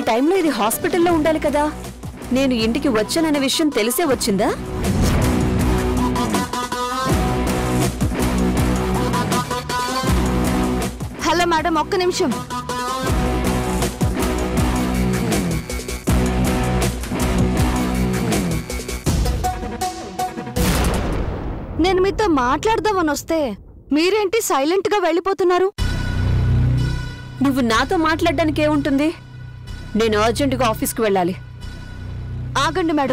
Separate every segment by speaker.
Speaker 1: టైంలో ఇది హాస్పిటల్లో ఉండాలి కదా నేను ఇంటికి వచ్చానన్న విషయం తెలిసే వచ్చిందా
Speaker 2: హలో మేడం ఒక్క నిమిషం నేను మీతో మాట్లాడదామని వస్తే మీరేంటి సైలెంట్ గా వెళ్ళిపోతున్నారు
Speaker 1: నువ్వు నాతో మాట్లాడడానికి ఏముంటుంది నేను అర్జెంటుగా ఆఫీస్కి వెళ్ళాలి
Speaker 2: ఆగండి మేడం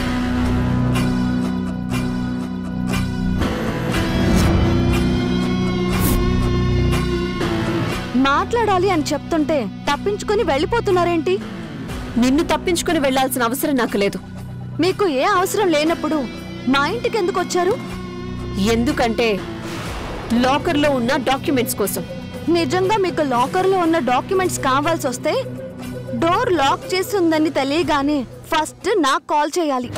Speaker 2: మాట్లాడాలి అని చెప్తుంటే తప్పించుకొని వెళ్ళిపోతున్నారేంటి
Speaker 1: నిన్ను తప్పించుకుని వెళ్ళాల్సిన అవసరం నాకు లేదు
Speaker 2: మీకు ఏ అవసరం లేనప్పుడు మా ఇంటికి ఎందుకు వచ్చారు
Speaker 1: ఎందుకంటే లాకర్లో ఉన్న డాక్యుమెంట్స్ కోసం
Speaker 2: నిజంగా మీకు లాకర్లో ఉన్న డాక్యుమెంట్స్ కావాల్సి వస్తే డోర్ లాక్ చేసి ఉందని తెలియగానే ఫస్ట్ నాకు కాల్ చేయాలి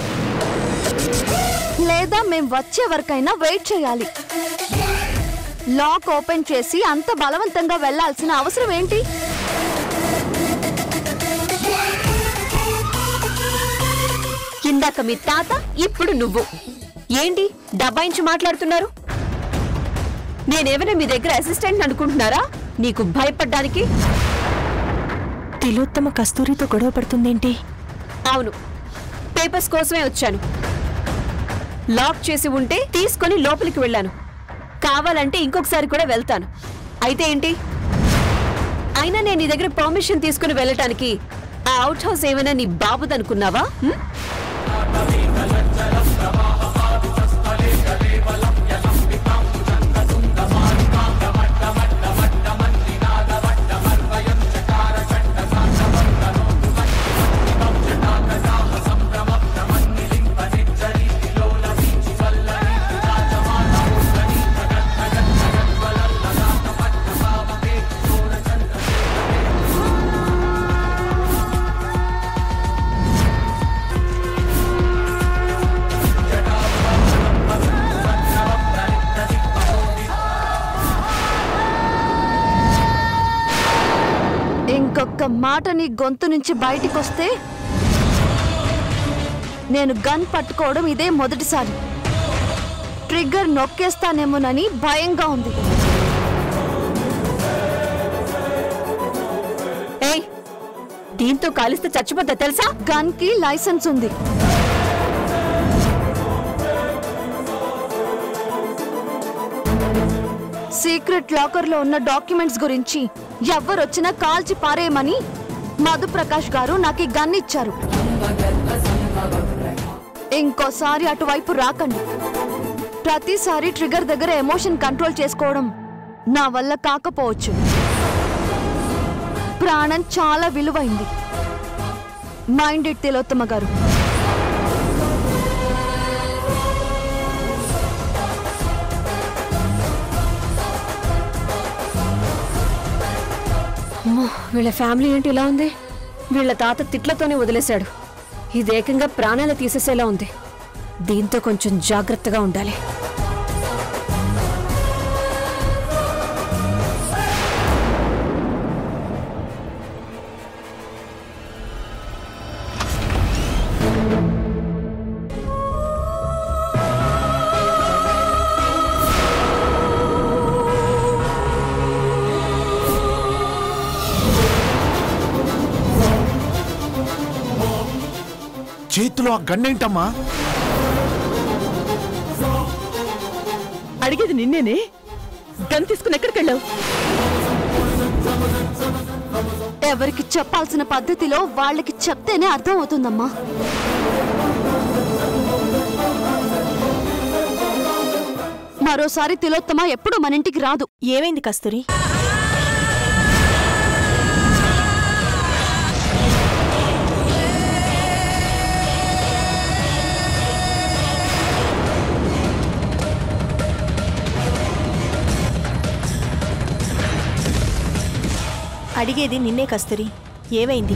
Speaker 2: లేదా మేం వచ్చే వరకైనా వెయిట్ చేయాలి లాక్ ఓపెన్ చేసి అంత బలవంతంగా వెళ్ళాల్సిన అవసరం ఏంటి
Speaker 1: ఇందాక మీ తాత ఇప్పుడు నువ్వు ఏంటి డబ్బాయించి మాట్లాడుతున్నారు నేనేమైనా మీ దగ్గర అసిస్టెంట్ అనుకుంటున్నారా నీకు భయపడ్డానికి
Speaker 3: తిలోత్తమ కస్తూరితో గొడవ పడుతుందేంటి
Speaker 1: అవును పేపర్స్ కోసమే వచ్చాను లాక్ చేసి ఉంటే తీసుకొని లోపలికి వెళ్ళాను కావాలంటే ఇంకొకసారి కూడా వెళ్తాను అయితే ఏంటి అయినా నేను నీ దగ్గర పర్మిషన్ తీసుకుని వెళ్ళటానికి ఆ అవుట్ హౌస్ ఏమైనా నీ బాబుదనుకున్నావా హ్మ్?
Speaker 2: ఇంకొక మాట నీ గొంతు నుంచి బయటికొస్తే నేను గన్ పట్టుకోవడం ఇదే మొదటిసారి ట్రిగ్గర్ నొక్కేస్తానేమోనని భయంగా ఉంది
Speaker 1: ఏయ్ దీంతో కాలిస్తే చచ్చిపోతా తెలుసా
Speaker 2: గన్ కి లైసెన్స్ ఉంది సీక్రెట్ లాకర్ లో ఉన్న డాక్యుమెంట్స్ గురించి ఎవ్వరొచ్చినా కాల్చి పారేయమని మధుప్రకాష్ గారు నాకు ఈ గన్ ఇచ్చారు ఇంకోసారి అటువైపు రాకండి ప్రతిసారి ట్రిగర్ దగ్గర ఎమోషన్ కంట్రోల్ చేసుకోవడం నా వల్ల కాకపోవచ్చు ప్రాణం చాలా విలువైంది మైండ్ ఇట్ తిలోత్తమ గారు
Speaker 1: అమ్మో వీళ్ళ ఫ్యామిలీ ఏంటి ఇలా ఉంది వీళ్ళ తాత తిట్లతోనే వదిలేశాడు ఇది ఏకంగా ప్రాణాలు తీసేసేలా ఉంది దీంతో కొంచెం జాగ్రత్తగా ఉండాలి
Speaker 4: చేతిలో ఆ గన్నేంటమ్మా
Speaker 3: అడిగేది నిన్నేనే గన్ తీసుకుని ఎక్కడికి వెళ్ళావు
Speaker 2: ఎవరికి చెప్పాల్సిన పద్ధతిలో వాళ్ళకి చెప్తేనే అర్థం అవుతుందమ్మా మరోసారి తిలోత్తమ ఎప్పుడు మన ఇంటికి రాదు
Speaker 3: ఏమైంది కస్తూరి అడిగేది నిన్నే కస్తూరి ఏమైంది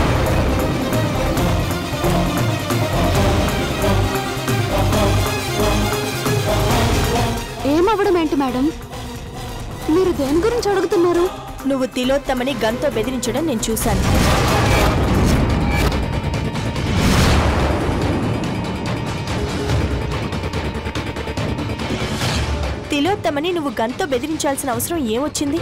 Speaker 2: ఏమవ్వడం ఏంటి మేడం మీరు దేని గురించి అడుగుతున్నారు
Speaker 3: నువ్వు తిలోత్తమని గన్తో బెదిరించడం నేను చూశాను తిలోత్తమని నువ్వు గన్తో బెదిరించాల్సిన అవసరం ఏమొచ్చింది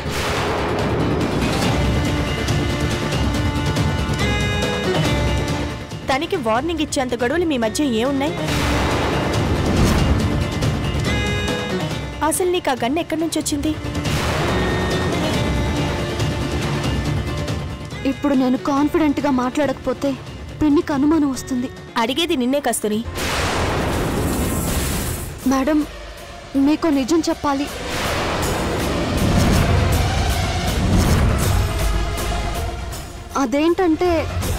Speaker 3: తనకి వార్నింగ్ ఇచ్చేంత గడువులు మీ మధ్య ఏమున్నాయి అసలు నీకు ఆ గన్ ఎక్కడి నుంచి వచ్చింది
Speaker 2: ఇప్పుడు నేను కాన్ఫిడెంట్ గా మాట్లాడకపోతే పిన్నికి అనుమానం వస్తుంది
Speaker 3: అడిగేది నిన్నే కస్తూరి
Speaker 2: మేడం మీకు నిజం చెప్పాలి అదేంటంటే